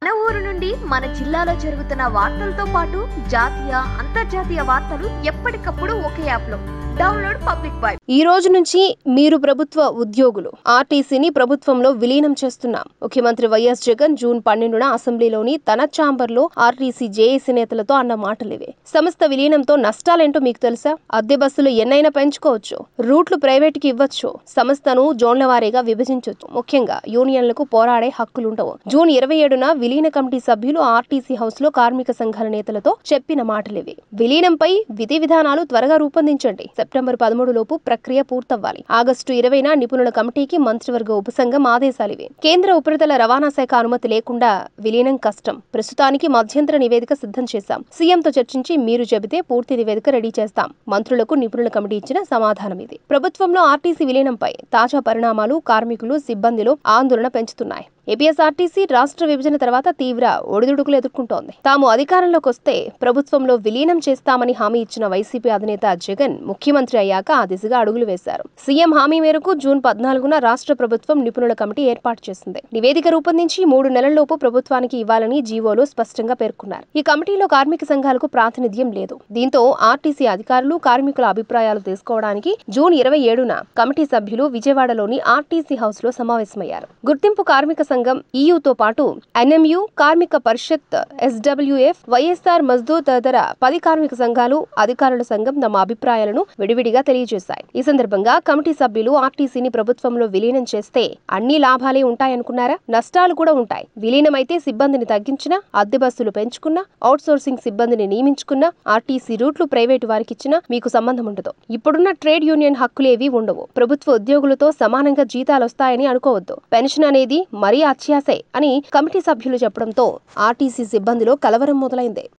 మన ఊరు నుండి మన జిల్లాలో జరుగుతున్న వార్తలతో పాటు జాతీయ అంతర్జాతీయ వార్తలు ఎప్పటికప్పుడు ఒకే యాప్ లో డౌన్లోడ్ పబ్లిక్ బై ఈ రోజు నుంచి మీరు ప్రభుత్వ ఉద్యోగులు ఆర్టీసీని ప్రభుత్వంలో విలీనం చేస్తున్నాం ముఖ్యమంత్రి వైఎస్ జగన్ జూన్ పన్నెండున అసెంబ్లీలోని తన ఛాంబర్లో ఆర్టీసీ జేఏసీ నేతలతో అన్న మాటలివే సంస్థ విలీనంతో నష్టాలేంటో మీకు తెలుసా అద్దె బస్సులు ఎన్నైనా పెంచుకోవచ్చు రూట్లు ప్రైవేటుకి ఇవ్వచ్చు సంస్థను జోన్ల వారీగా విభజించవచ్చు ముఖ్యంగా యూనియన్లకు పోరాడే హక్కులుండవు జూన్ ఇరవై ఏడున విలీన కమిటీ సభ్యులు ఆర్టీసీ హౌస్ లో కార్మిక సంఘాల నేతలతో చెప్పిన మాటలివి విలీనంపై విధి విధానాలు త్వరగా రూపొందించండి సెప్టెంబర్ పదమూడు లోపు ప్రక్రియ పూర్తవ్వాలి ఆగస్టు ఇరవైన నిపుణుల కమిటీకి మంత్రివర్గ ఉపసంఘం ఆదేశాలివి కేంద్ర ఉపరితల రవాణా శాఖ అనుమతి లేకుండా విలీనం కష్టం ప్రస్తుతానికి మధ్యంతర నివేదిక సిద్ధం చేశాం సీఎంతో చర్చించి మీరు చెబితే పూర్తి నివేదిక రెడీ చేస్తాం మంత్రులకు నిపుణుల కమిటీ ఇచ్చిన సమాధానం ఇది ప్రభుత్వంలో ఆర్టీసీ విలీనంపై తాజా పరిణామాలు కార్మికులు సిబ్బందిలో ఆందోళన పెంచుతున్నాయి ఏపీఎస్ఆర్టీసీ రాష్ట్ర విభజన తర్వాత తీవ్ర ఒడిదుడుకులు ఎదుర్కొంటోంది తాము అధికారంలోకి వస్తే ప్రభుత్వంలో విలీనం చేస్తామని హామీ ఇచ్చిన వైసీపీ అధినేత జగన్ ముఖ్యమంత్రి అయ్యాక ఆ దిశగా అడుగులు వేశారు సీఎం హామీ మేరకు జూన్ పద్నాలుగున రాష్ట్ర ప్రభుత్వం నిపుణుల కమిటీ ఏర్పాటు చేసింది నివేదిక రూపొందించి మూడు నెలల్లోపు ప్రభుత్వానికి ఇవ్వాలని జీవోలో స్పష్టంగా పేర్కొన్నారు ఈ కమిటీలో కార్మిక సంఘాలకు ప్రాతినిధ్యం లేదు దీంతో ఆర్టీసీ అధికారులు కార్మికుల అభిప్రాయాలు తెలుసుకోవడానికి జూన్ ఇరవై ఏడున కమిటీ సభ్యులు విజయవాడలోని ఆర్టీసీ హౌస్ లో సమావేశమయ్యారు గుర్తింపు కార్మిక సంఘం ఈయూతో పాటు ఎన్ఎంయు కార్మిక పరిషత్ ఎస్డబ్ల్యూఎఫ్ వైఎస్ఆర్ మజ్దూర్ తదితర పది కార్మిక సంఘాలు అధికారుల సంఘం తమ అభిప్రాయాలను విడివిడిగా తెలియజేశాయి ఈ సందర్భంగా కమిటీ సభ్యులు ఆర్టీసీని ప్రభుత్వంలో విలీనం చేస్తే అన్ని లాభాలే ఉంటాయనుకున్నారా నష్టాలు కూడా ఉంటాయి విలీనమైతే సిబ్బందిని తగ్గించినా అద్దె బస్సులు పెంచుకున్నా అవుట్సోర్సింగ్ సిబ్బందిని నియమించుకున్నా ఆర్టీసీ రూట్లు ప్రైవేటు వారికిచ్చినా మీకు సంబంధం ఉండదు ఇప్పుడున్న ట్రేడ్ యూనియన్ హక్కులేవీ ఉండవు ప్రభుత్వ ఉద్యోగులతో సమానంగా జీతాలు వస్తాయని అనుకోవద్దు పెన్షన్ అనేది మరీ అత్యాసే అని కమిటీ సభ్యులు చెప్పడంతో ఆర్టీసీ సిబ్బందిలో కలవరం మొదలైంది